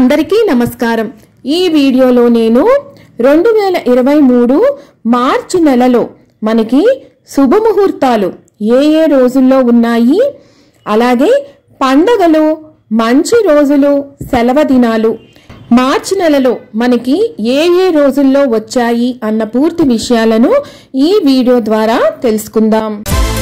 అందరికీ నమస్కారం ఈ వీడియోలో నేను రెండు వేల ఇరవై మూడు మార్చి నెలలో మనకి శుభముహూర్తాలు ఏ ఏ రోజుల్లో ఉన్నాయి అలాగే పండగలు మంచి రోజులు సెలవు దినాలు మార్చి నెలలో మనకి ఏ ఏ రోజుల్లో వచ్చాయి అన్న పూర్తి విషయాలను ఈ వీడియో ద్వారా తెలుసుకుందాం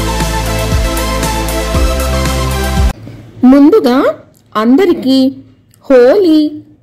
ముందుగా అందరికీ హోలీ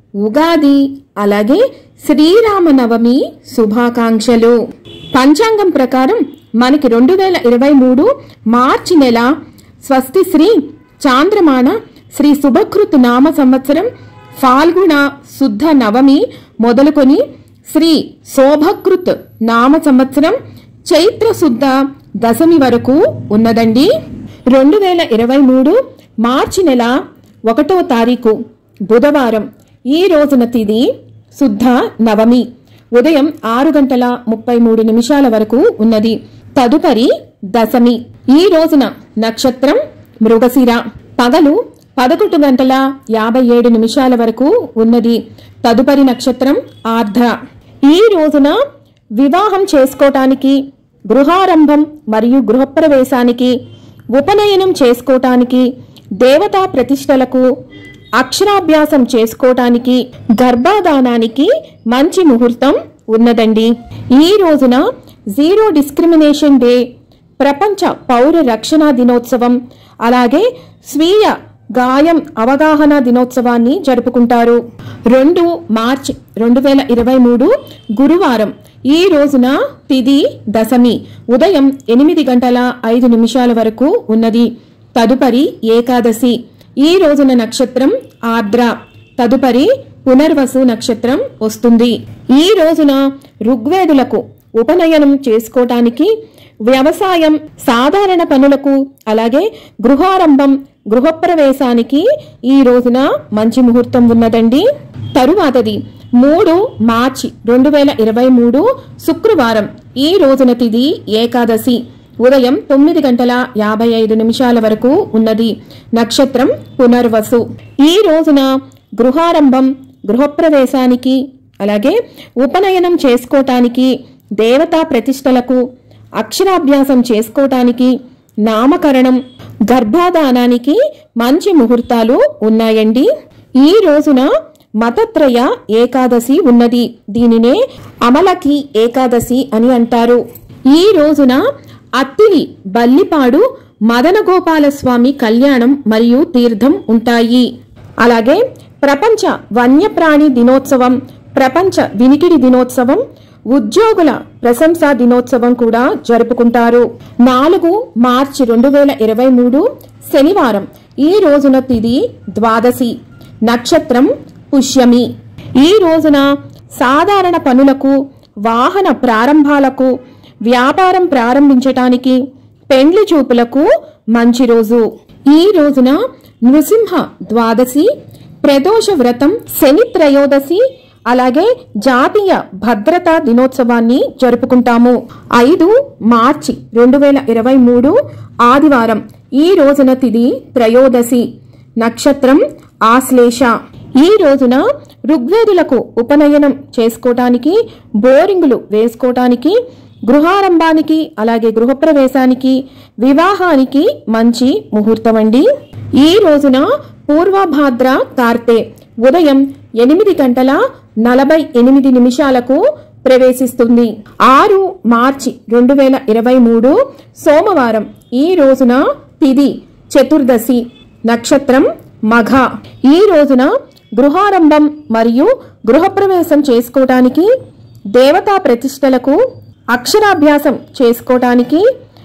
ఉగాది అలాగే శ్రీరామనవమి శుభాకాంక్షలు పంచాంగం ప్రకారం మనకి రెండు వేల ఇరవై మూడు మార్చి నెల స్వస్తి శ్రీ చాంద్రమాన శ్రీ శుభకృత్ నామ సంవత్సరం ఫాల్గుణ శుద్ధ నవమి మొదలుకొని శ్రీ శోభకృత్ నామ సంవత్సరం చైత్ర శుద్ధ దశమి వరకు ఉన్నదండి రెండు వేల ఇరవై మూడు మార్చి నెల ఒకటో తారీఖు బుధవారం ఈ రోజున తిది శుద్ధ నవమి ఉదయం ఆరు గంటల ముప్పై మూడు నిమిషాల వరకు ఉన్నది తదుపరి దశమి ఈ రోజున నక్షత్రం మృగశిర పగలు పదకొండు గంటల యాభై ఏడు నిమిషాల వరకు ఉన్నది తదుపరి నక్షత్రం ఆర్ద్ర ఈ రోజున వివాహం చేసుకోవటానికి గృహారంభం మరియు గృహప్రవేశానికి ఉపనయనం చేసుకోవటానికి దేవతా ప్రతిష్టలకు అక్షరాభ్యాసం చేసుకోవటానికి గర్భాధానానికి మంచి ముహూర్తం ఉన్నదండి ఈ రోజున జీరో డిస్క్రిమినేషన్ డే ప్రపంచ పౌర రక్షణ దినోత్సవం అలాగే స్వీయ గాయం అవగాహన దినోత్సవాన్ని జరుపుకుంటారు రెండు మార్చ్ రెండు వేల ఇరవై మూడు గురువారం ఈ రోజున తిది దశమి ఉదయం ఎనిమిది గంటల ఐదు నిమిషాల వరకు ఉన్నది తదుపరి ఏకాదశి ఈ రోజున నక్షత్రం ఆర్ద్ర తదుపరి పునర్వసు నక్షత్రం వస్తుంది ఈ రోజున ఋగ్వేదులకు ఉపనయనం చేసుకోవటానికి వ్యవసాయం సాధారణ పనులకు అలాగే గృహారంభం గృహప్రవేశానికి ఈ రోజున మంచి ముహూర్తం ఉన్నదండి తరువాతది మూడు మార్చి రెండు వేల ఇరవై మూడు శుక్రవారం ఈ రోజున తిది ఏకాదశి ఉదయం తొమ్మిది గంటల యాభై ఐదు నిమిషాల వరకు ఉన్నది నక్షత్రం పునర్వసు ఈ రోజున గృహారంభం గృహప్రవేశానికి అలాగే ఉపనయనం చేసుకోవటానికి దేవతా ప్రతిష్టలకు అక్షరాభ్యాసం చేసుకోవటానికి నామకరణం గర్భాధానానికి మంచి ముహూర్తాలు ఉన్నాయండి ఈ రోజున మతత్రయ ఏకాదశి ఉన్నది దీనినే అమలకి ఏకాదశి అని అంటారు ఈ రోజున అత్తిలి బల్లిపాడు మదనగోపాల స్వామి కళ్యాణం మరియు తీర్థం ఉంటాయి అలాగే ప్రపంచ వన్యప్రాణి దినోత్సవం ప్రపంచ వినికిడి దినోత్సవం ఉద్యోగుల ప్రశంసా దినోత్సవం కూడా జరుపుకుంటారు నాలుగు మార్చి రెండు వేల ఇరవై మూడు శనివారం ఈ రోజున తిది ద్వాదశి నక్షత్రం పుష్యమి ఈ రోజున సాధారణ పనులకు వాహన ప్రారంభాలకు వ్యాపారం ప్రారంభించటానికి పెండ్లి చూపులకు మంచి రోజు ఈ రోజున నృసింహ ద్వాదశి ప్రదోష వ్రతం శని త్రయోదశి అలాగే జాతీయ భద్రతా దినోత్సవాన్ని జరుపుకుంటాము ఐదు మార్చి రెండు వేల ఇరవై మూడు ఆదివారం ఈ రోజున తిది త్రయోదశి నక్షత్రం ఆశ్లేష ఈ రోజున ఋగ్వేదులకు ఉపనయనం చేసుకోవటానికి బోరింగులు వేసుకోవటానికి గృహారంభానికి అలాగే గృహప్రవేశానికి వివాహానికి మంచి ముహూర్తం అండి ఈ రోజున పూర్వభాద్ర కార్తె ఉదయం ఎనిమిది గంటల నలభై ఎనిమిది నిమిషాలకు ప్రవేశిస్తుంది ఆరు మార్చి రెండు వేల ఇరవై మూడు సోమవారం ఈ రోజున తిది చతుర్దశి నక్షత్రం మఘ ఈ రోజున గృహారంభం మరియు గృహప్రవేశం చేసుకోవటానికి దేవతా ప్రతిష్టలకు అక్షరాభ్యాసం చేసుకోవటానికి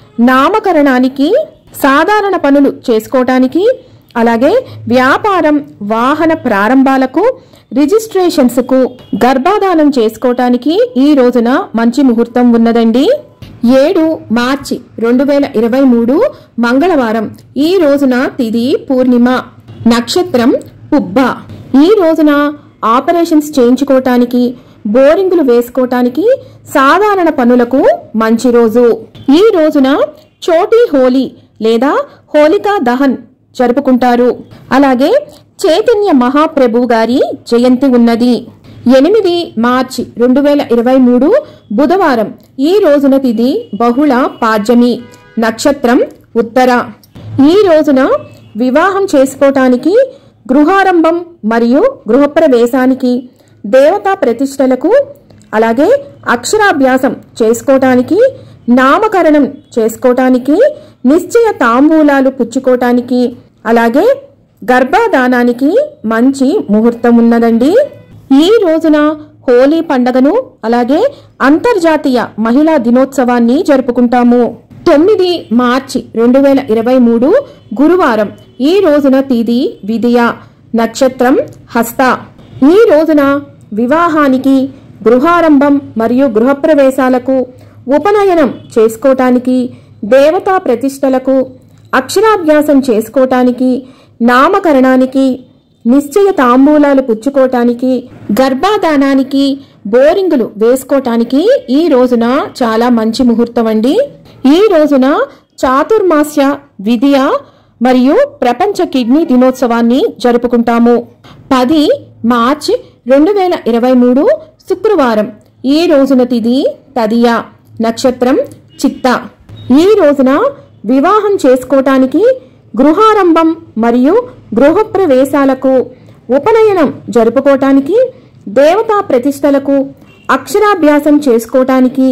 నామకరణానికి సాధారణ పనులు చేసుకోవటానికి అలాగే వ్యాపారం వాహన ప్రారంభాలకు రిజిస్ట్రేషన్స్కు గర్భాధానం చేసుకోవటానికి ఈ రోజున మంచి ముహూర్తం ఉన్నదండి ఏడు మార్చి రెండు వేల ఇరవై మూడు మంగళవారం ఈ రోజున తిది పూర్ణిమ నక్షత్రం పుబ్బ ఈ రోజున ఆపరేషన్స్ చేయించుకోవటానికి బోరింగులు వేసుకోవటానికి సాధారణ పనులకు మంచి రోజు ఈ రోజున చోటీ హోలీ లేదా హోలికా దహన్ జరుపుకుంటారు అలాగే చైతన్య మహాప్రభు గారి జయంతి ఉన్నది ఎనిమిది మార్చి రెండు వేల ఇరవై మూడు బుధవారం ఈ రోజున తిది బహుళ పాడ్యమి నక్షత్రం ఉత్తర ఈ రోజున వివాహం చేసుకోవటానికి గృహారంభం మరియు గృహప్రవేశానికి దేవతా ప్రతిష్టలకు అలాగే అక్షరాభ్యాసం చేసుకోవటానికి నామకరణం చేసుకోవటానికి నిశ్చయ తాంబూలాలు పుచ్చుకోవటానికి అలాగే గర్భాధానానికి మంచి ముహూర్తం ఉన్నదండి ఈ రోజున హోలీ పండగను అలాగే అంతర్జాతీయ మహిళా దినోత్సవాన్ని జరుపుకుంటాము తొమ్మిది మార్చి రెండు వేల ఇరవై మూడు గురువారం ఈ రోజున తేదీ విధియ నక్షత్రం హస్త ఈ రోజున వివాహానికి గృహారంభం మరియు గృహప్రవేశాలకు ఉపనయనం చేసుకోవటానికి దేవతా ప్రతిష్టలకు అక్షరాభ్యాసం చేసుకోవటానికి నామకరణానికి నిశ్చయ తాంబూలాలు పుచ్చుకోవటానికి గర్భాధానానికి బోరింగులు వేసుకోవటానికి ఈ రోజున చాలా మంచి ముహూర్తం అండి ఈ రోజున చాతుర్మాస్య విధియ మరియు ప్రపంచ కిడ్నీ దినోత్సవాన్ని జరుపుకుంటాము పది మార్చి రెండు వేల ఇరవై మూడు శుక్రవారం ఈ రోజున తిది తదియ నక్షత్రం చిత్త ఈ రోజున వివాహం చేసుకోవటానికి గృహారంభం మరియు గృహప్రవేశాలకు ఉపనయనం జరుపుకోవటానికి దేవతా ప్రతిష్టలకు అక్షరాభ్యాసం చేసుకోవటానికి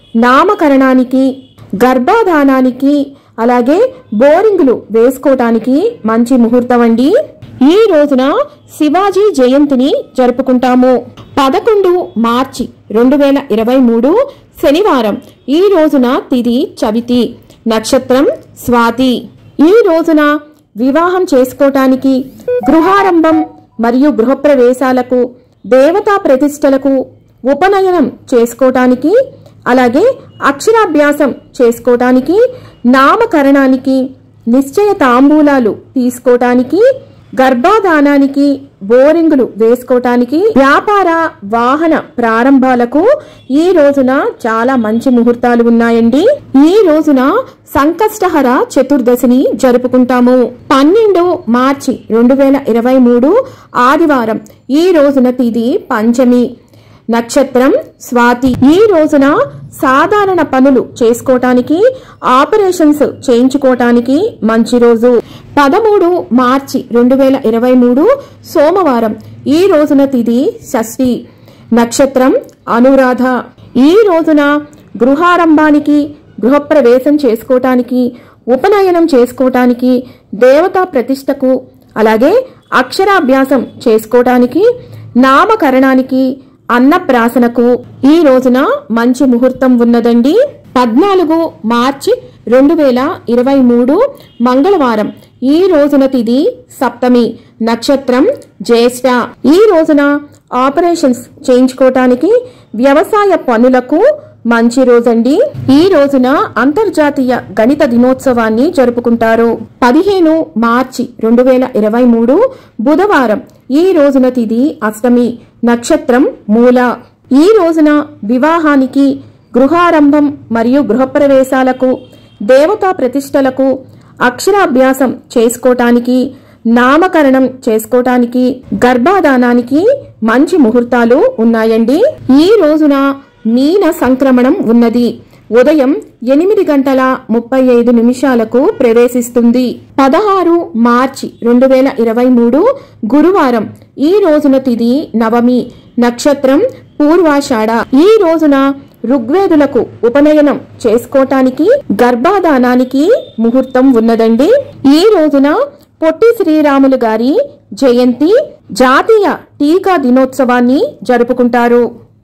నామకరణానికి గర్భాధానానికి అలాగే బోరింగులు వేసుకోవటానికి మంచి ముహూర్తం అండి ఈ రోజున శివాజీ జయంతిని జరుపుకుంటాము పదకొండు మార్చి రెండు వేల ఇరవై మూడు శనివారం ఈ రోజున తిది చవితి నక్షత్రం స్వాతి ఈ రోజున వివాహం చేసుకోవటానికి గృహారంభం మరియు గృహప్రవేశాలకు దేవతా ప్రతిష్టలకు ఉపనయనం చేసుకోవటానికి అలాగే అక్షరాభ్యాసం చేసుకోవటానికి నామకరణానికి నిశ్చయ తాంబూలాలు తీసుకోవటానికి గర్భాధానానికి బోరింగులు వేసుకోవటానికి వ్యాపార వాహన ప్రారంభాలకు ఈ రోజున చాలా మంచి ముహూర్తాలు ఉన్నాయండి ఈ రోజున సంకష్టహర చతుర్దశిని జరుపుకుంటాము పన్నెండు మార్చి రెండు వేల ఇరవై మూడు ఆదివారం ఈ రోజున తిది పంచమి నక్షత్రం స్వాతి ఈ రోజున సాధారణ పనులు చేసుకోవటానికి ఆపరేషన్స్ చేయించుకోవటానికి మంచి రోజు పదమూడు మార్చి రెండు వేల ఇరవై మూడు సోమవారం ఈ రోజున తిది షష్ఠి నక్షత్రం అనురాధ ఈ రోజున గృహారంభానికి గృహప్రవేశం చేసుకోవటానికి ఉపనయనం చేసుకోవటానికి దేవతా ప్రతిష్టకు అలాగే అక్షరాభ్యాసం చేసుకోవటానికి నామకరణానికి అన్నప్రాసనకు ఈ రోజున మంచి ముహూర్తం ఉన్నదండి పద్నాలుగు మార్చి రెండు వేల ఇరవై మూడు మంగళవారం ఈ రోజున తిది సప్తమి నక్షత్రం జ్యేష్ఠ ఈ రోజున ఆపరేషన్స్ చేయించుకోవటానికి వ్యవసాయ పనులకు మంచి రోజండి ఈ రోజున అంతర్జాతీయ గణిత దినోత్సవాన్ని జరుపుకుంటారు పదిహేను మార్చి రెండు వేల ఇరవై మూడు బుధవారం ఈ రోజున తిది అష్టమి నక్షత్రం మూల ఈ రోజున వివాహానికి గృహారంభం మరియు గృహప్రవేశాలకు దేవతా ప్రతిష్టలకు అక్షరాభ్యాసం చేసుకోవటానికి నామకరణం చేసుకోవటానికి గర్భాధానానికి మంచి ముహూర్తాలు ఉన్నాయండి ఈ రోజున మీన సంక్రమణం ఉన్నది ఉదయం ఎనిమిది గంటల ముప్పై ఐదు నిమిషాలకు ప్రవేశిస్తుంది పదహారు మార్చి రెండు వేల ఇరవై మూడు గురువారం ఈ రోజున తిది నవమి నక్షత్రం పూర్వాషాఢ ఈ రోజున ఋగ్వేదులకు ఉపనయనం చేసుకోవటానికి గర్భాధానానికి ముహూర్తం ఉన్నదండి ఈ రోజున పొట్టి శ్రీరాములు గారి జయంతి జాతీయ టీకా దినోత్సవాన్ని జరుపుకుంటారు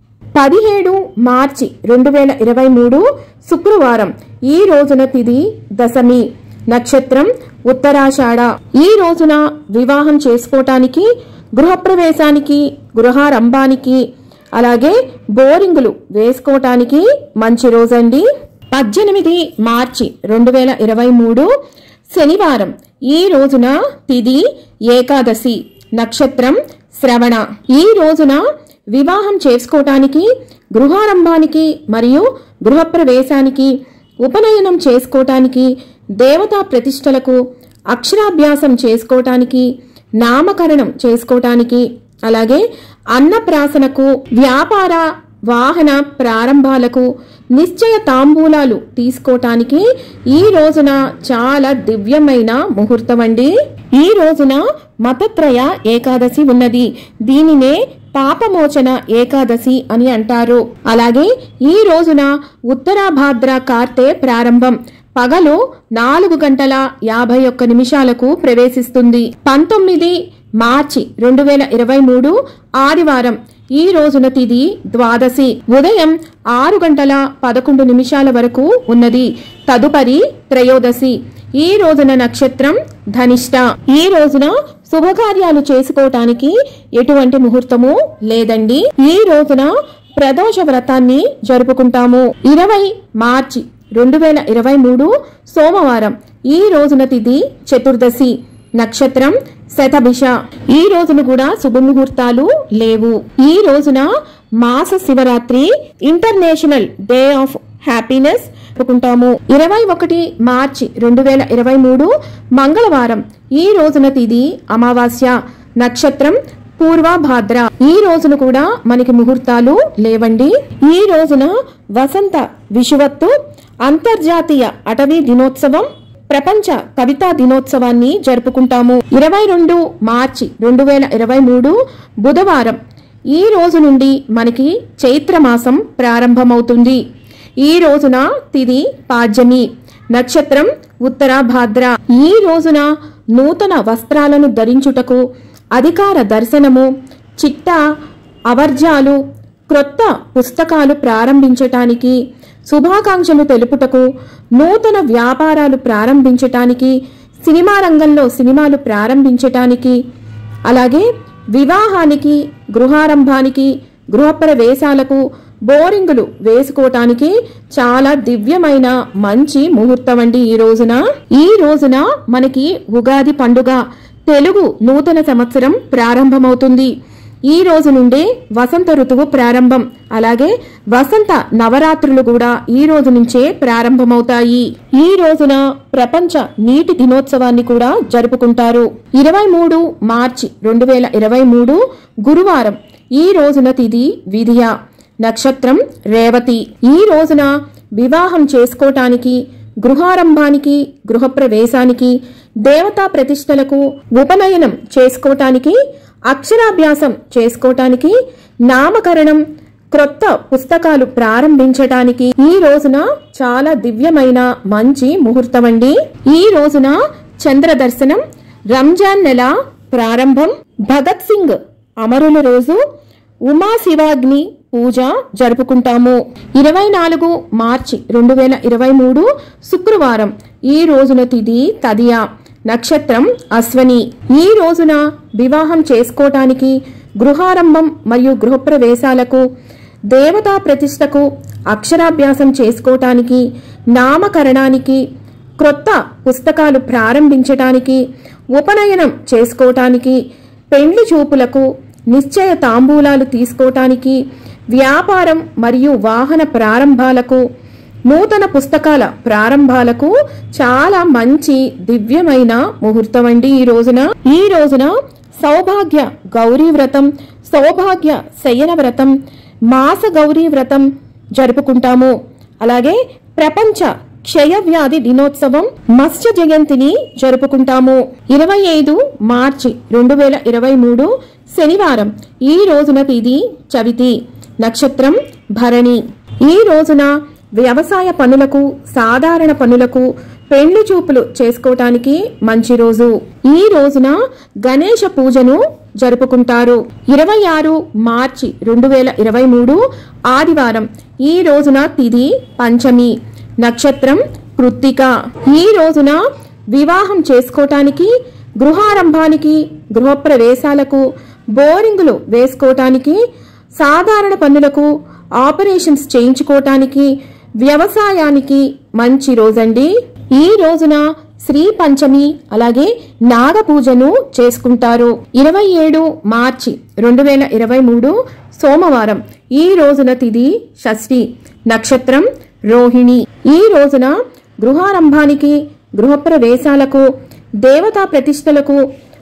పదిహేడు మార్చి రెండు వేల ఇరవై మూడు శుక్రవారం ఈ రోజున తిది దశమి నక్షత్రం ఉత్తరాషాఢ ఈ రోజున వివాహం చేసుకోవటానికి గృహప్రవేశానికి గృహారంభానికి అలాగే బోరింగులు వేసుకోవటానికి మంచి రోజండి పద్దెనిమిది మార్చి రెండు వేల ఇరవై మూడు శనివారం ఈ రోజున తిది ఏకాదశి నక్షత్రం శ్రవణ ఈ రోజున వివాహం చేసుకోవటానికి గృహారంభానికి మరియు గృహప్రవేశానికి ఉపనయనం చేసుకోవటానికి దేవతా ప్రతిష్టలకు అక్షరాభ్యాసం చేసుకోవటానికి నామకరణం చేసుకోవటానికి అలాగే అన్నప్రాసనకు వ్యాపార వాహన ప్రారంభాలకు నిశ్చయ తాంబూలాలు తీసుకోవటానికి ఈ రోజున చాలా దివ్యమైన ముహూర్తం అండి ఈ రోజున మతత్రయ ఏకాదశి ఉన్నది దీనినే పాపమోచన ఏకాదశి అని అంటారు అలాగే ఈ రోజున ఉత్తరాభాద్ర కార్తె ప్రారంభం పగలు నాలుగు గంటల యాభై ఒక్క నిమిషాలకు ప్రవేశిస్తుంది పంతొమ్మిది మార్చి రెండు వేల ఇరవై మూడు ఆదివారం ఈ రోజున తిది ద్వాదశి ఉదయం ఆరు గంటల పదకొండు నిమిషాల వరకు ఉన్నది తదుపరి త్రయోదశి ఈ రోజున నక్షత్రం ధనిష్ట ఈ రోజున శుభకార్యాలు చేసుకోవటానికి ఎటువంటి ముహూర్తము లేదండి ఈ రోజున ప్రదోష వ్రతాన్ని జరుపుకుంటాము ఇరవై మార్చి రెండు వేల ఇరవై మూడు సోమవారం ఈ రోజున తిథి చతుర్దశి నక్షత్రం శతభిష ఈ రోజున కూడా శుభముహూర్తాలు లేవు ఈ రోజున మాస Shivaratri international day of happiness జరుపుకుంటాము ఇరవై ఒకటి మార్చి రెండు వేల ఇరవై మూడు మంగళవారం ఈ రోజున తిది అమావాస్య నక్షత్రం పూర్వభాద్ర ఈ రోజున కూడా మనకి ముహూర్తాలు లేవండి ఈ రోజున వసంత విషువత్తు అంతర్జాతీయ అటవీ దినోత్సవం ప్రపంచ కవితా దినోత్సవాన్ని జరుపుకుంటాము ఇరవై రెండు మార్చి రెండు వేల ఇరవై మూడు బుధవారం ఈ రోజు నుండి మనకి చైత్రమాసం ప్రారంభమవుతుంది ఈ రోజున తిది పాడ్యమి నక్షత్రం ఉత్తరాభాద్ర ఈ రోజున నూతన వస్త్రాలను ధరించుటకు అధికార దర్శనము చిట్ట అవర్జాలు క్రొత్త పుస్తకాలు ప్రారంభించటానికి శుభాకాంక్షలు తెలుపుటకు నూతన వ్యాపారాలు ప్రారంభించటానికి సినిమా రంగంలో సినిమాలు ప్రారంభించటానికి అలాగే వివాహానికి గృహారంభానికి గృహప్రవేశాలకు బోరింగులు వేసుకోవటానికి చాలా దివ్యమైన మంచి ముహూర్తం అండి ఈ రోజున ఈ రోజున మనకి ఉగాది పండుగ తెలుగు నూతన సంవత్సరం ప్రారంభమవుతుంది ఈ రోజు నుండే వసంత ఋతువు ప్రారంభం అలాగే వసంత నవరాత్రులు కూడా ఈ రోజు నుంచే ప్రారంభమవుతాయి ఈ రోజున ప్రపంచ నీటి దినోత్సవాన్ని కూడా జరుపుకుంటారు ఇరవై మూడు మార్చి రెండు వేల ఇరవై మూడు గురువారం ఈ రోజున తిది విధియ నక్షత్రం రేవతి ఈ రోజున వివాహం చేసుకోవటానికి గృహారంభానికి గృహప్రవేశానికి దేవతా ప్రతిష్టలకు ఉపనయనం చేసుకోవటానికి అక్షరాభ్యాసం చేసుకోవటానికి నామకరణం క్రొత్త పుస్తకాలు ప్రారంభించటానికి ఈ రోజున చాలా దివ్యమైన మంచి ముహూర్తం అండి ఈ రోజున చంద్ర దర్శనం రంజాన్ నెల ప్రారంభం భగత్ సింగ్ అమరుల రోజు ఉమా శివాగ్ని పూజ జరుపుకుంటాము ఇరవై నాలుగు మార్చి రెండు వేల ఇరవై మూడు శుక్రవారం ఈ రోజున తిథి తదియా నక్షత్రం అశ్వని ఈ రోజున వివాహం చేసుకోవటానికి గృహారంభం మరియు గృహప్రవేశాలకు దేవతా ప్రతిష్టకు అక్షరాభ్యాసం చేసుకోవటానికి నామకరణానికి క్రొత్త పుస్తకాలు ప్రారంభించటానికి ఉపనయనం చేసుకోవటానికి పెండ్లి చూపులకు నిశ్చయ తాంబూలాలు తీసుకోవటానికి వ్యాపారం మరియు వాహన ప్రారంభాలకు నూతన పుస్తకాల ప్రారంభాలకు చాలా మంచి దివ్యమైన ముహూర్తం అండి ఈ రోజున ఈ రోజున సౌభాగ్య గౌరీ వ్రతం సౌభాగ్య శయన వ్రతం మాస గౌరీ వ్రతం జరుపుకుంటాము అలాగే ప్రపంచ క్షయవ్యాధి దినోత్సవం మత్స్య జయంతిని జరుపుకుంటాము ఇరవై ఐదు మార్చి రెండు వేల ఇరవై మూడు శనివారం ఈ రోజున తిది చవితి నక్షత్రం భరణి ఈ రోజున వ్యవసాయ పనులకు సాధారణ పనులకు పెండ్లి చూపులు చేసుకోవటానికి మంచి రోజు ఈ రోజున గణేష పూజను జరుపుకుంటారు ఇరవై ఆరు మార్చి రెండు వేల ఇరవై మూడు ఆదివారం ఈ రోజున తిది పంచమి నక్షత్రం కృత్తిక ఈ రోజున వివాహం చేసుకోవటానికి గృహారంభానికి గృహప్రవేశాలకు బోరింగులు వేసుకోవటానికి సాధారణ పనులకు ఆపరేషన్స్ చేయించుకోవటానికి వ్యవసాయానికి మంచి రోజండి ఈ రోజున శ్రీ పంచమి అలాగే నాగ పూజను చేసుకుంటారు ఇరవై ఏడు మార్చి రెండు వేల ఇరవై మూడు సోమవారం ఈ రోజున తిది షష్ఠి నక్షత్రం రోహిణి ఈ రోజున గృహారంభానికి గృహప్రవేశాలకు దేవతా ప్రతిష్టలకు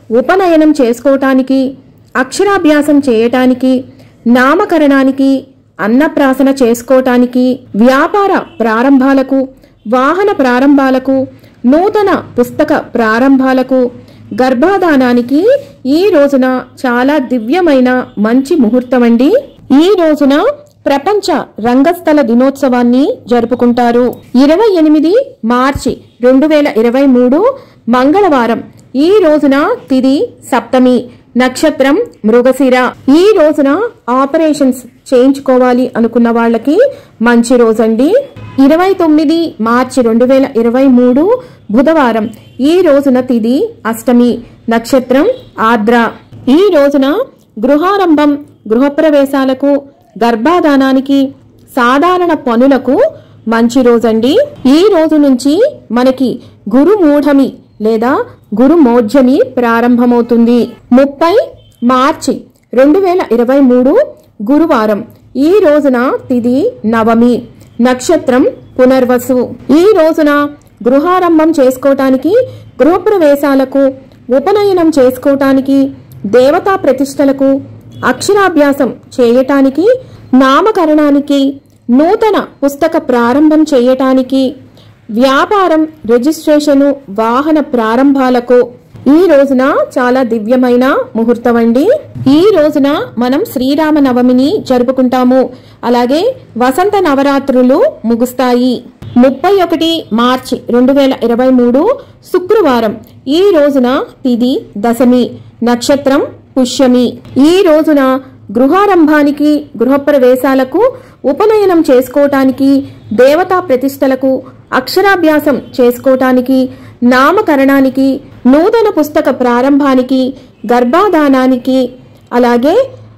ఉపనయనం చేసుకోవటానికి అక్షరాభ్యాసం చేయటానికి నామకరణానికి అన్నప్రాసన చేసుకోవటానికి వ్యాపార ప్రారంభాలకు వాహన ప్రారంభాలకు నూతన పుస్తక ప్రారంభాలకు గర్భాధానానికి ఈ రోజున చాలా దివ్యమైన మంచి ముహూర్తం అండి ఈ రోజున ప్రపంచ రంగస్థల దినోత్సవాన్ని జరుపుకుంటారు ఇరవై ఎనిమిది మార్చి రెండు వేల ఇరవై మూడు మంగళవారం ఈ రోజున తిది సప్తమి నక్షత్రం మృగశిర ఈ రోజున ఆపరేషన్స్ చేయించుకోవాలి అనుకున్న వాళ్ళకి మంచి రోజండి ఇరవై తొమ్మిది మార్చి రెండు వేల ఇరవై మూడు బుధవారం ఈ రోజున తిది అష్టమి నక్షత్రం ఆద్ర ఈ రోజున గృహారంభం గృహప్రవేశాలకు గర్భాధానానికి సాధారణ పనులకు మంచి రోజండి ఈ రోజు నుంచి మనకి గురుమూఢమి లేదా గురుమోర్జమి ప్రారంభమవుతుంది ముప్పై మార్చి రెండు వేల ఇరవై మూడు గురువారం ఈ రోజున తిది నవమి నక్షత్రం పునర్వసు ఈ రోజున గృహారంభం చేసుకోవటానికి గృహప్రవేశాలకు ఉపనయనం చేసుకోవటానికి దేవతా ప్రతిష్టలకు అక్షరాభ్యాసం చేయటానికి నామకరణానికి నూతన పుస్తక ప్రారంభం చేయటానికి వ్యాపారం రిజిస్ట్రేషను వాహన ప్రారంభాలకు ఈ రోజున చాలా దివ్యమైన ముహూర్తం అండి ఈ రోజున మనం శ్రీరామ నవమిని జరుపుకుంటాము అలాగే వసంత నవరాత్రులు ముగుస్తాయి ముప్పై ఒకటి మార్చి రెండు వేల ఇరవై మూడు శుక్రవారం ఈ రోజున తిది దశమి నక్షత్రం పుష్యమి ఈ రోజున గృహారంభానికి గృహప్రవేశాలకు ఉపనయనం చేసుకోవటానికి దేవతా ప్రతిష్టలకు అక్షరాభ్యాసం చేసుకోవటానికి నామకరణానికి నూతన పుస్తక ప్రారంభానికి గర్భాధానానికి అలాగే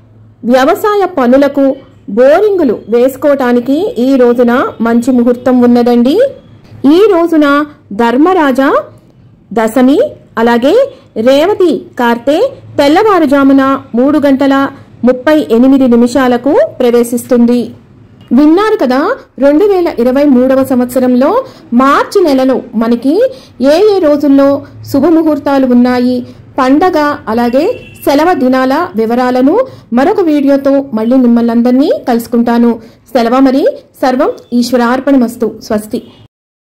వ్యవసాయ పనులకు బోరింగులు వేసుకోవటానికి ఈ రోజున మంచి ముహూర్తం ఉన్నదండి ఈ రోజున ధర్మరాజా దశమి అలాగే రేవతి కార్తె తెల్లవారుజామున మూడు గంటల ముప్పై ఎనిమిది నిమిషాలకు ప్రవేశిస్తుంది విన్నారు కదా రెండు వేల ఇరవై మూడవ సంవత్సరంలో మార్చి నెలలో మనకి ఏ ఏ రోజుల్లో శుభముహూర్తాలు ఉన్నాయి పండగ అలాగే సెలవు దినాల వివరాలను మరొక వీడియోతో మళ్ళీ మిమ్మల్ని అందరినీ కలుసుకుంటాను సెలవు మరి సర్వం ఈశ్వరార్పణమస్తు స్వస్తి